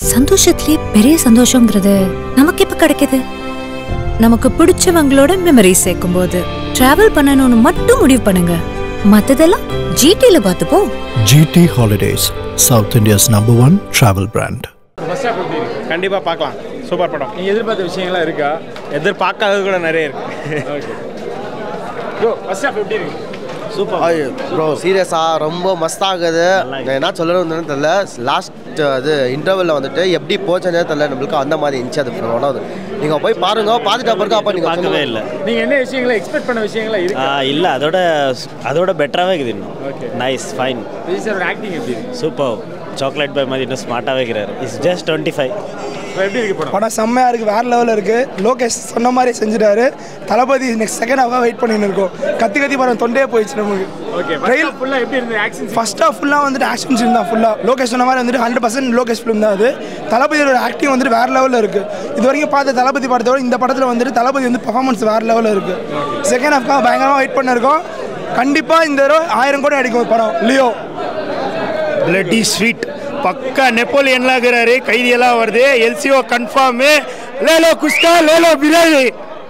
சந்தோஷத்திலே பெரிய சந்தோஷங்கிறது நமக்கு இப்ப கிடைக்குது நமக்கு பிடிச்சவங்களோட மெமரி சேர்க்கும் போது டிராவல் பண்ணணும்னு மட்டும் முடிவு பண்ணுங்க மத்ததெல்லாம் ஜிடில பார்த்துப்போம் GT Holidays, South India's number one travel brand. First half எப்படி இருக்கு கண்டிப்பாக பார்க்கலாம் சூப்பர் படம் நீங்க எதிர்பார்த்த விஷயங்கள்லாம் இருக்கா எதிர்பார்க்காதது கூட நிறைய இருக்கு ஓகே ப்ரோ ஃபர்ஸ்ட் ஹாஃப் எப்படி இருக்கு ப்ரோ சீரியஸாக ரொம்ப மஸ்தாகுது நான் என்ன சொல்லணும்னு தெரியல லாஸ்ட் அது இன்டர்வலில் வந்துட்டு எப்படி போச்சுன்னே தெரியல நம்மளுக்கு அந்த மாதிரி இருந்துச்சு அது படம் அது நீங்கள் போய் பாருங்க பார்த்துட்டு அப்புறம் அப்போ நீங்கள் பார்க்கவே இல்லை நீங்க என்ன விஷயங்களை எக்ஸ்பெக்ட் பண்ண விஷயங்கள்லாம் இருக்கு இல்லை அதோட அதோட பெட்டராகவே இருக்குது இன்னும் Okay. நைஸ் ஃபைன் விஜய் சாரோட ஆக்டிங் எப்படி இருக்கு சூப்பர் சாக்லேட் பை மாதிரி இன்னும் ஸ்மார்ட்டாகவே இருக்கிறாரு இட்ஸ் ஜஸ்ட் டுவெண்ட்டி ஃபைவ் இப்போ எப்படி இருக்கு படம் படம் செம்மையாக இருக்குது வேறு லெவலில் இருக்குது லோகேஷ் சொன்ன மாதிரி செஞ்சுட்டாரு தளபதி நெக்ஸ்ட் செகண்ட் ஹாஃபாக வெயிட் பண்ணின்னு இருக்கோம் கத்தி கத்தி படம் தொண்டே போயிடுச்சு நமக்கு ஓகே Trail- ஃபுல்லா எப்படி இருந்தது ஆக்ஷன் ஃபர்ஸ்ட் ஹாஃப் ஃபுல்லாக வந்துட்டு ஆக்ஷன் சீன் தான் ஃபுல்லாக லோகேஷ் சொன்ன மாதிரி வந்துட்டு ஹண்ட்ரட் பர்சன்ட் லோகேஷ் ஃபிலிம் தான் அது தளபதியோட ஆக்டிங் வந்துட்டு வேறு லெவலில் இருக்குது இது வரைக்கும் பார்த்த தளபதி படத்தோட இந்த படத்தில் வந்துட்டு தளபதி வந்து பர்ஃபார்மன்ஸ் வேறு லெவலில் இருக்குது செகண்ட் ஹாஃப்க்காக பயங்கரமாக வெயிட் பண்ணிருக்கோம் கண்டிப்பாக இந்த தடவை ஆயிரம் கோடி அடிக்கும் படம் லியோ பிளட்டி ஸ்வீட் பக்கா நெப்போலியன்லாம் இருக்கிறாரு கைதியெல்லாம் வருது எல்சிஓ கன்ஃபார்மு லேலோ குஸ்கா லேலோ பிரியாணி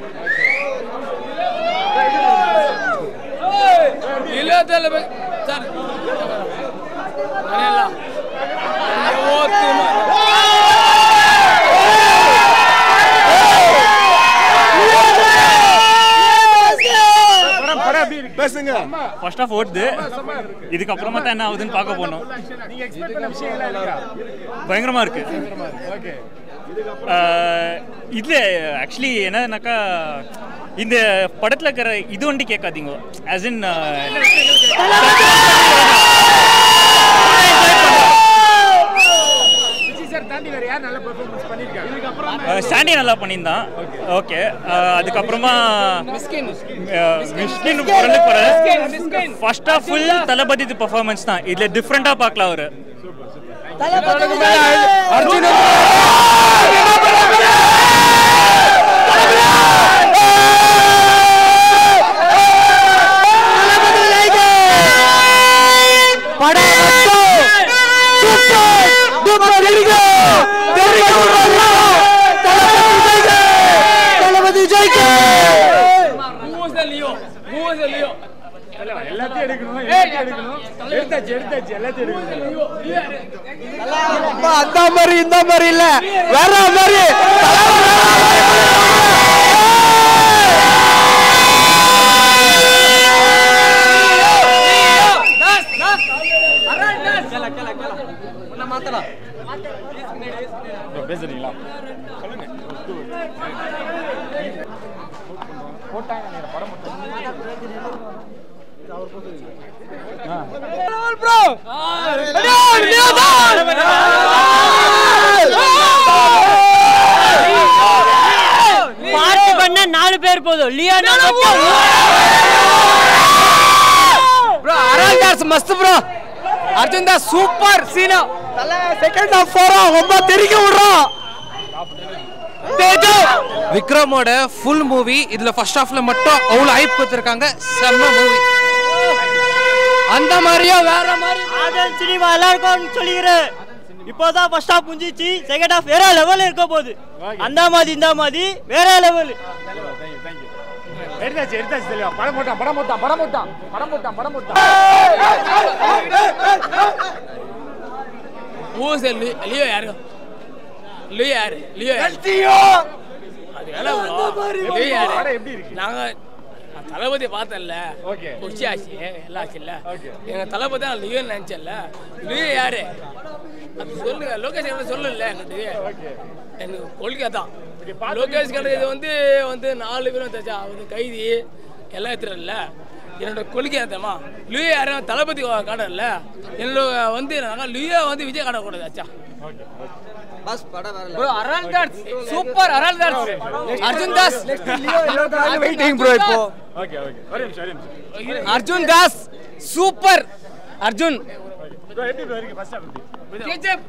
படம் படம் எப்படி இருக்கு பேசுங்க ஃபர்ஸ்ட் ஆஃப் ஓடுது இதுக்கப்புறமா தான் என்ன ஆகுதுன்னு பார்க்க போனோம் நீங்க எக்ஸ்பெக்ட் பண்ண விஷயங்கள்லாம் இருக்கா பயங்கரமா இருக்கு ஓகே ஆஹ் இதுல ஆக்சுவலி என்னன்னாக்கா இந்த படத்துல இருக்கிற இது ஒண்டி கேட்காதீங்க ஆஸ் இன் விஜய் சார் தாண்டி வேற யார் நல்ல பெர்ஃபார்மன்ஸ் பண்ணிருக்காங்க இதுக்கப்புறம் சாண்டி நல்லா பண்ணியிருந்தான் ஓகே அதுக்கப்புறமா அஹ், மிஷ்கின் ஓரளவுக்கு first half full Thalapathy performance தான் இதுல டிஃப்ரெண்டா பார்க்கலாம் அவரு எல்லாத்தையும் எடுக்கணும் எல்லாத்தையும் எடுக்கணும் எடுத்தாச்சு எடுத்தாச்சு எல்லாத்தையும் எடுக்கணும் அந்த மாதிரி இந்த மாதிரி இல்லை வேற மாதிரி பேசுறீங்களா சொல்லுங்க போட்டாங்க நீங்க படம் பார்ட்டி பண்ண நாலு பேர் போதும் லியோனா ப்ரோ அரால் டான்ஸ் மஸ்த் ப்ரோ அர்ஜுன் தாஸ் சூப்பர் சீனா செகண்ட் ஹாஃப் போறோம் ரொம்ப தெரிக்க விடுறோம் விக்ரமோட ஃபுல் மூவி இதுல ஃபர்ஸ்ட் ஹாஃப்ல மட்டும் அவ்வளோ ஹைப் கொடுத்துருக்காங்க செம்ம மூவி அந்த மாதிரியா வேற மாதிரி ஆதல் சினிமா எல்லாருக்கும் சொல்லிக்கிறேன் இப்போதான் ஃபர்ஸ்ட் ஹாஃப் முடிஞ்சிச்சு செகண்ட் ஹாஃப் வேற லெவல் இருக்க போகுது அந்த மாதிரி இந்த மாதிரி வேற லெவல் எடுத்தாச்சு எடுத்தாச்சு தெளிவா படம் போட்டான் படம் போட்டான் படம் போட்டான் படம் போட்டான் படம் போட்டான் ஊச லியோ யாரு லியோ யாரு லியோ யாரு அது வேலை bro. லியோ யாரு படம் எப்படி இருக்கு நாங்க நான் தளபதி பார்த்தேன்ல ஓகே குச்சி ஆச்சு எல்லாம் ஆச்சுல்ல எங்க தளபதி தான் லியோ நினைச்சேன்ல லியோ யாரு அது சொல்லுங்க லோகேஷ் கண்ணு சொல்லல என்கிட்ட எனக்கு கொள்கை தான் லோகேஷ் கண்ணு இது வந்து வந்து நாலு பேரும் தச்சா வந்து கைதி எல்லாம் எடுத்துறல என்னோட கொள்கை தெரியுமா லியோ யாரும் தளபதி காடல என்னோட வந்து நாங்கள் லியோ வந்து விஜய் காட்டக்கூடாது ஆச்சா bro Harold Das super Harold Das Arjun Das waiting bro இப்போ ஓகே ஓகே ஒரே நிமிஷம் ஒரே நிமிஷம் அர்ஜுன் தாஸ் சூப்பர் அர்ஜுன் bro, எப்படி bro இருக்கு ஃபர்ஸ்ட் ஹாஃப் எப்படி கேஜிஎஃப்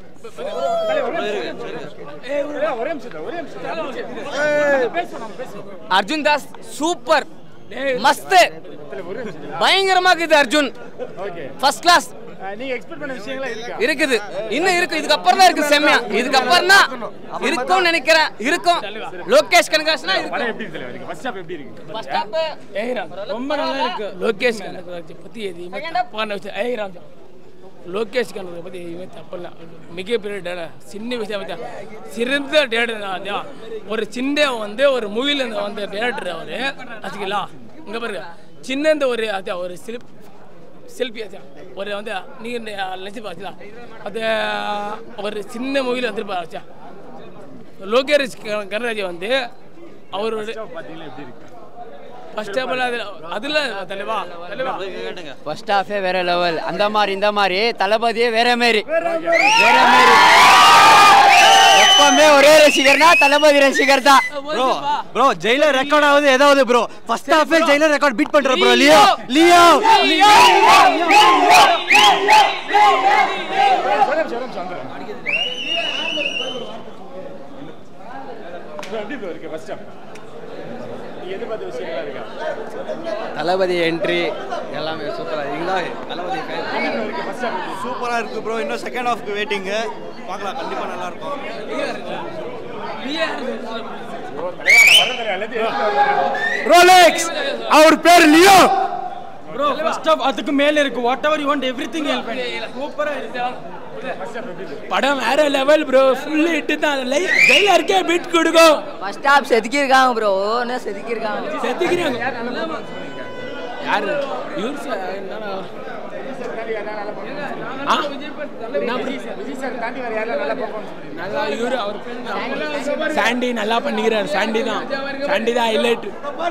ஒரே நிமிஷம் ஒரே நிமிஷம் பேசணும் பேசணும் அர்ஜுன் தாஸ் சூப்பர் மஸ்த் பயங்கரமா இருக்குது அர்ஜுன் ஓகே ஃபர்ஸ்ட் கிளாஸ் நீங்க எக்ஸ்பெக்ட் பண்ண விஷயங்களா இருக்கா இருக்குது இன்னும் இருக்கு இதுக்கு அப்புறம் தான் இருக்கு செம்மையா இதுக்கு அப்புறம் தான் இருக்கும்னு நினைக்கிறேன் இருக்கும் லோகேஷ் கனகாசனா படம் எப்படி இருக்கு தலைவா? ஃபர்ஸ்ட் ஹாஃப் எப்படி இருக்கு ஃபர்ஸ்ட் ஹாஃப் ஏய்ராம் ரொம்ப நல்லா இருக்கு லோகேஷ் கனகராஜ் பத்தி எதையுமே தப்பான விஷயம் ஏய்ராம் லோகேஷ் கனகராஜ் பத்தி எதுவுமே தப்பு இல்லை மிகப்பெரிய டேடா சின்ன விஷயம் வச்சா சிறந்த டேடா ஒரு சின்ன வந்து ஒரு மூவில வந்த டேரக்டர் அவரு வச்சுக்கலா இங்க பாருங்க சின்ன இந்த ஒரு அதான் ஒரு சிலிப் செல்ஃபி ஆச்சா ஒரு வந்து நீங்க நினைச்சு பாச்சா அது ஒரு சின்ன மூவில வந்துருப்பா ஆச்சா லோகேஷ் கனராஜ் வந்து அவரோட ஃபர்ஸ்ட் ஆஃப் அதில் அதில் தலைவா தலைவா ஃபர்ஸ்ட் ஹாஃபே வேற லெவல் அந்த மாதிரி இந்த மாதிரி தளபதியே வேற மாரி வேற மாரி எப்பவுமே ஒரே ரசிகர்னா தளபதி ரசிகர் தான் ப்ரோ ப்ரோ ஜெயிலர் ரெக்கார்ட் ஆகுது ஏதாவது ப்ரோ ஃபர்ஸ்ட் ஹாஃபே ஜெயிலர் ரெக்கார்ட் பீட் பண்ற ப்ரோ லியோ லியோ எப்படி bro இருக்கு ஃபர்ஸ்ட் ஹாஃப் நீங்க எதிர்பார்த்த விஷயங்களா இருக்கா தளபதி என்ட்ரி எல்லாமே சூப்பரா இருக்குதா தளபதி சூப்பரா இருக்கு ப்ரோ இன்னும் செகண்ட் ஹாஃப்க்கு வெயிட்டிங் பார்க்கலாம் கண்டிப்பா நல்லா இருக்கும் ரோலெக்ஸ் அவர் பேர் லியோ ப்ரோ ஃபர்ஸ்ட் ஆஃப் அதுக்கு மேல இருக்கு whatever you want everything help சூப்பரா இருக்கு படம் வேற லெவல் ப்ரோ ஃபுல் ஹிட் தான் லைஃப் ஜெயிலருக்கே பீட் கொடுக்கும் ஃபர்ஸ்ட் ஹாஃப் செதுக்கியிருக்காங்க ப்ரோ என்ன செதுக்கியிருக்காங்க செத்துக்கிறாங்க யாரு இவர் சார் என்னடா ஆ? என்ன bro? நல்லா இவரு அவர் பேர் சாண்டி நல்லா பண்ணிக்கிறார் சாண்டி தான் சாண்டி தான் ஹைலைட்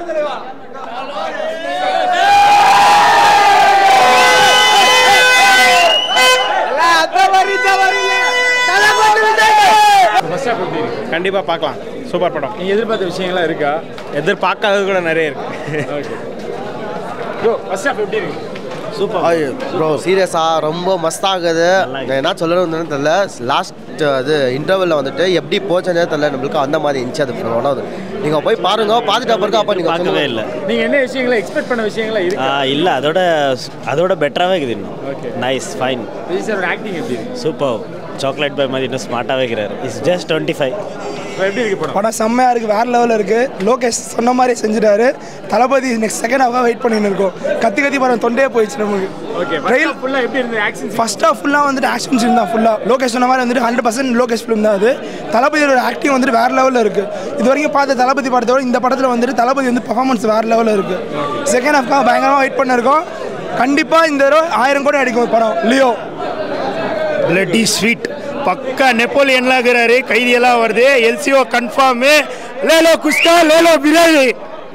ஃபர்ஸ்ட் ஹாஃப் எப்படி இருக்கு கண்டிப்பா பார்க்கலாம் சூப்பர் படம் நீங்க எதிர்பார்த்த விஷயங்களா இருக்கா எதிர்பார்க்காதது கூட நிறைய இருக்கு ஓகே ப்ரோ ஃபர்ஸ்ட் ஹாஃப் எப்படி இருக்கு சூப்பர் ப்ரோ சீரியஸாக ரொம்ப மஸ்தாகுது நான் என்ன சொல்லணும்னு தெரியல லாஸ்ட் அது இன்டர்வலில் வந்துட்டு எப்படி போச்சுன்னே தெரியல நம்மளுக்கு அந்த மாதிரி இருந்துச்சு அது படம் அது நீங்கள் போய் பாருங்க பார்த்துட்டு பிறகு அப்போ நீங்கள் பார்க்கவே இல்லை நீங்க என்ன விஷயங்களா எக்ஸ்பெக்ட் பண்ண விஷயங்களா இருக்கா இல்லை அதோட அதோட பெட்டராகவே இருக்குது இன்னும் நைஸ் ஃபைன் விஜய் சாரோட ஆக்டிங் எப்படி இருக்கு சூப்பர் சாக்லேட் பாய் மாதிரி இன்னும் ஸ்மார்ட்டாகவே இருக்கிறாரு இஸ் ஜஸ்ட் டுவெண்ட்டி ஃபைவ் எப்படி இருக்கு படம் படம் செம்மையா இருக்கு வேற லெவலில் இருக்கு லோகேஷ் சொன்ன மாதிரி செஞ்சுட்டாரு தளபதி நெக்ஸ்ட் செகண்ட் ஹாஃபாக வெயிட் பண்ணின்னு இருக்கோம் கத்தி கத்தி படம் தொண்டே போயிடுச்சு நமக்கு ஓகே ரயில் ஃபுல்லா எப்படி இருந்தது ஆக்ஷன் ஃபர்ஸ்ட் ஹாஃப் ஃபுல்லாக வந்துட்டு ஆக்ஷன் சீன் தான் ஃபுல்லாக லோகேஷ் சொன்ன மாதிரி வந்துட்டு ஹண்ட்ரட் பர்சன்ட் லோகேஷ் ஃபிலிம் தான் அது தளபதியோட ஆக்டிங் வந்துட்டு வேற லெவலில் இருக்கு இது வரைக்கும் பார்த்த தளபதி படத்தோட இந்த படத்தில் வந்துட்டு தளபதி வந்து பர்ஃபார்மன்ஸ் வேற லெவலில் இருக்கு செகண்ட் ஹாஃப்க்காக பயங்கரமாக வெயிட் பண்ணிருக்கோம் கண்டிப்பாக இந்த தடவை ஆயிரம் கோடி அடிக்கும் படம் லியோ பிளட்டி ஸ்வீட் பக்கா நெப்போலியன்லாம் இருக்கிறாரு கைதியெல்லாம் வருது எல்சிஓ கன்ஃபார்மு லேலோ குஸ்கா லேலோ பிரியாணி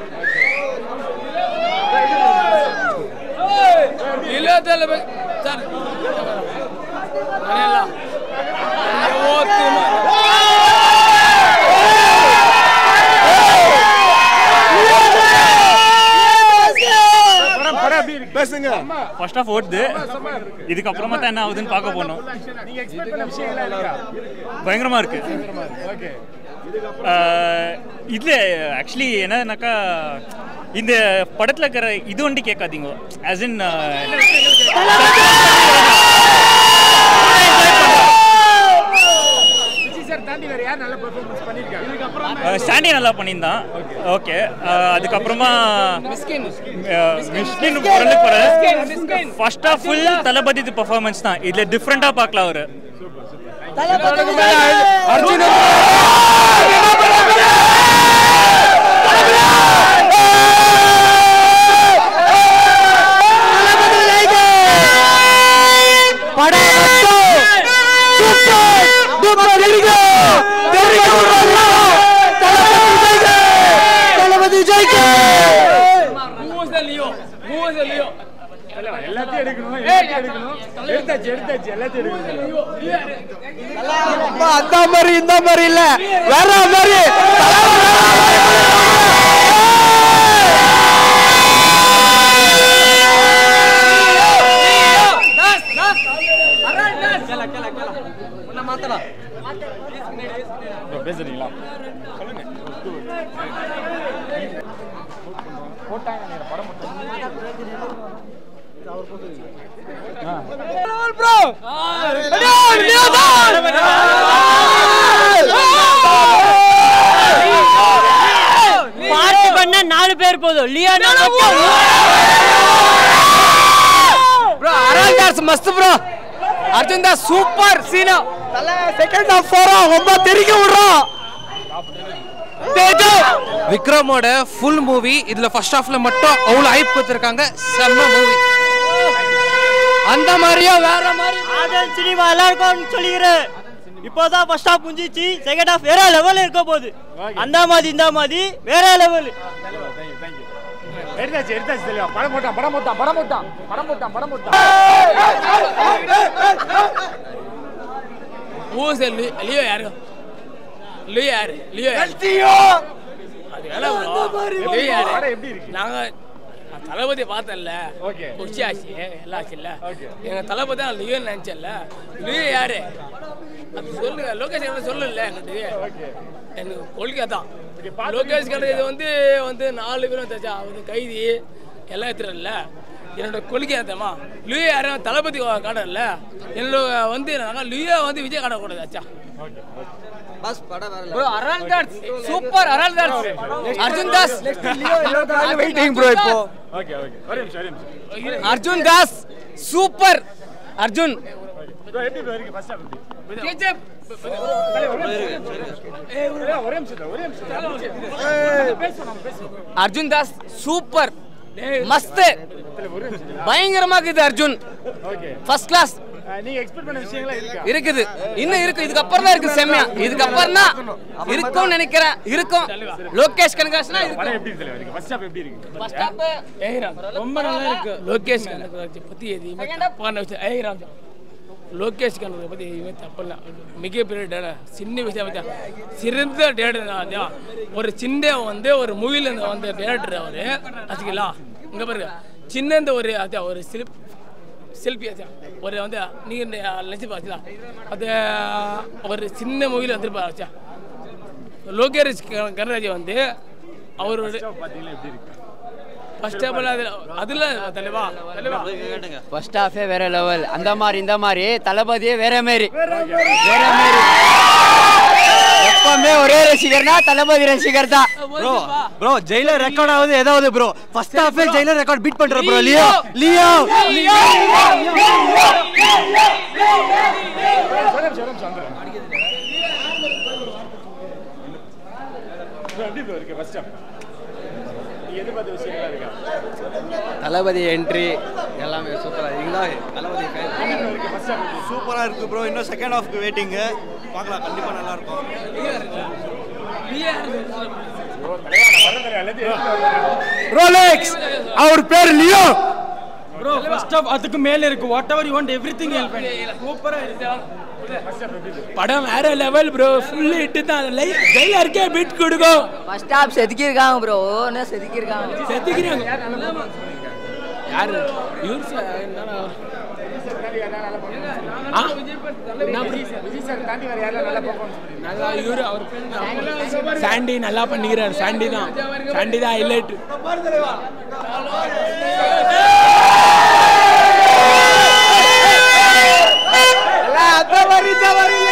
ಇಲ್ಲ ತಲೆ ಸರ್ ಮನೆಯಲ್ಲ ಓದ್ತು பேசுங்க ஃபர்ஸ்ட் ஆஃப் ஓடுது இதுக்கப்புறமா தான் என்ன ஆகுதுன்னு பார்க்க போனோம் நீங்க எக்ஸ்பெக்ட் பண்ண விஷயங்களா இருக்கா பயங்கரமா இருக்கு ஓகே ஆஹ் இதுல ஆக்சுவலி என்னன்னாக்கா இந்த படத்துல இருக்கிற இது வண்டி கேட்காதீங்க ஆஸ் இன் விஜய் சார் தாண்டி வேற யார் நல்ல பெர்ஃபார்மன்ஸ் பண்ணிருக்காங்க சாண்டி நல்லா பண்ணியிருந்தான் ஓகே அதுக்கப்புறமா Mysskin first half full Thalapathy performance தான் இதுல டிஃப்ரெண்டா பார்க்கலாம் அவரு எல்லாத்தையும் எடுக்கணும் எல்லாத்தையும் எடுக்கணும் எடுத்தாச்சு எடுத்தாச்சு எல்லாத்தையும் எடுக்கணும் அந்த மாதிரி இந்த மாதிரி இல்ல வேற மாதிரி பேசுறீங்களா சொல்லுங்க போட்டாங்க படம் பார்ட்டி பண்ண நாலு பேர் போதும் லியோனா ப்ரோ அருண் தாஸ் மஸ்த் ப்ரோ அர்ஜுன் தாஸ் சூப்பர் சீனா செகண்ட் ஹாஃப் போறோம் ரொம்ப தெரிக்க விடுறோம் விக்ரமோட ஃபுல் மூவி இதுல ஃபர்ஸ்ட் ஹாஃப்ல மட்டும் அவ்வளவு ஹைப் கொடுத்துருக்காங்க செம்ம மூவி அந்த மாதிரியா வேற மாதிரி ஆதல் சினிமா எல்லாருக்கும் சொல்லிக்கிறேன் இப்போதான் ஃபர்ஸ்ட் ஹாஃப் முடிஞ்சிச்சு செகண்ட் ஹாஃப் வேற லெவல்ல இருக்க போகுது அந்த மாதிரி இந்த மாதிரி வேற லெவல் எடுத்தாச்சு எடுத்தாச்சு தெளிவா படம் போட்டான் படம் போட்டான் படம் போட்டான் படம் போட்டான் படம் போட்டான் மூஸ் லியோ யாரு லியோ யாரு லியோ யாரு அது வேலை bro. லியோ யாரு படம் எப்படி இருக்கு? நாங்க நான் தளபதி பார்த்தேன்ல குச்சி ஆச்சு எல்லாம் ஆச்சுல்ல எங்க தளபதி தான் லியோ நினைச்சேன்ல லியோ யாரு அது சொல்லுங்க லோகேஷ் என்ன சொல்லல என்கிட்ட எனக்கு கொள்கை தான் லோகேஷ் கிடையாது வந்து வந்து நாலு பேரும் தச்சா வந்து கைதி எல்லாம் எடுத்துறல என்னோட கொள்கை தெரியுமா லியோ யாரும் தளபதி காட்டல என்னோட வந்து நாங்கள் லியோ வந்து விஜய் காட்டக்கூடாது ஆச்சா பஸ் படம் வேற bro Arun Das super Arun Das Arjun Das waiting bro இப்போ ஓகே ஓகே ஒரு நிமிஷம் ஒரு நிமிஷம் அர்ஜுன் தாஸ் சூப்பர் அர்ஜுன் bro, எப்படி bro இருக்கு ஃபர்ஸ்ட் ஹாஃப் கேஜிஎஃப் ஒரே நிமிஷம் ஒரே நிமிஷம் பேசுவோம் பேசுவோம் அர்ஜுன் தாஸ் சூப்பர் மஸ்த் பயங்கரமா இருக்குது அர்ஜுன் ஓகே ஃபர்ஸ்ட் கிளாஸ் நீங்க எக்ஸ்பெக்ட் பண்ண விஷயங்களா இருக்கா இருக்குது இன்னும் இருக்கு இதுக்கு அப்புறம் தான் இருக்கு செம்மையா இதுக்கு அப்புறம் தான் இருக்கும்னு நினைக்கிறேன் இருக்கும் லோகேஷ் கனகாசனா படம் இருக்கும் எப்படி இருக்கு தலைவா? ஃபர்ஸ்ட் ஹாஃப் எப்படி இருக்கு ஃபர்ஸ்ட் ஹாஃப் ஏய்ராம் ரொம்ப நல்லா இருக்கு லோகேஷ் கனகராஜ் பத்தி எதுவுமே தப்பான விஷயம் ஏய்ராம் லோகேஷ் கனகராஜ் பத்தி எதுவுமே தப்பு இல்லை மிகப்பெரிய டேடா சின்ன விஷயம் வச்சா சிறந்த டேடா ஒரு சின்ன வந்து ஒரு மூவில வந்த டேரக்டர் அவரு வச்சுக்கலாம் இங்க பாருங்க சின்ன இந்த ஒரு அதான் ஒரு சிலிப் செல்ஃபி ஆச்சா ஒரு வந்து நீங்க நினைச்சு பாச்சுலாம் அது ஒரு சின்ன மூவில வந்துருப்பாரு ஆச்சா லோகேஷ் கனராஜ் வந்து அவரோட பாத்தீங்களா எப்படி இருக்கு ஃபர்ஸ்ட் ஆஃப் ஆல் அதில் அதில் தலைவா தலைவா ஃபர்ஸ்ட் ஹாஃபே வேற லெவல் அந்த மாதிரி இந்த மாதிரி தளபதியே வேற மாரி வேற மாரி எப்பவுமே ஒரே ரசிகர்னா தளபதி ரசிகர் தான் ப்ரோ ப்ரோ ஜெயிலர் ரெக்கார்ட் ஆகுது ஏதாவது ப்ரோ ஃபர்ஸ்ட் ஹாஃபே ஜெயிலர் ரெக்கார்ட் பீட் பண்ற ப்ரோ லியோ லியோ ஒரு நிமிஷம் ஒரு நிமிஷம் வந்துடுறேன் Bro, எப்படி ப்ரோ இருக்கு ஃபர்ஸ்ட் ஹாஃப் நீங்க எதிர்பார்த்த விஷயங்களா இருக்கா தளபதி என்ட்ரி எல்லாமே சூப்பரா இருக்கீங்களா தளபதி சூப்பரா இருக்கு ப்ரோ இன்னும் செகண்ட் ஹாஃப்க்கு வெயிட்டிங் பார்க்கலாம் கண்டிப்பா நல்லா இருக்கும் ரோலெக்ஸ் அவர் பேர் லியோ ப்ரோ ஃபர்ஸ்ட் ஆஃப் அதுக்கு மேல இருக்கு whatever you want everything help சூப்பரா இருக்கு படம் வேற லெவல் ப்ரோ ஃபுல் ஹிட் தான் லை ஜெயிலருக்கே பீட் கொடுக்கும் ஃபர்ஸ்ட் ஹாப் செதுக்கியிருக்காங்க ப்ரோ ஒன்று செதுக்கியிருக்காங்க செத்துக்கிறாங்க யாரு இவர் ஆ? என்ன bro? விஜய் சார் தாண்டி வேற யாரெல்லாம் நல்லா பர்ஃபார்மன்ஸ் நல்லா இவரு அவர் பேர் சாண்டி நல்லா பண்ணிக்கிறார் சாண்டி தான் சாண்டி தான் ஹைலைட் அந்த மாதிரி இந்த மாதிரி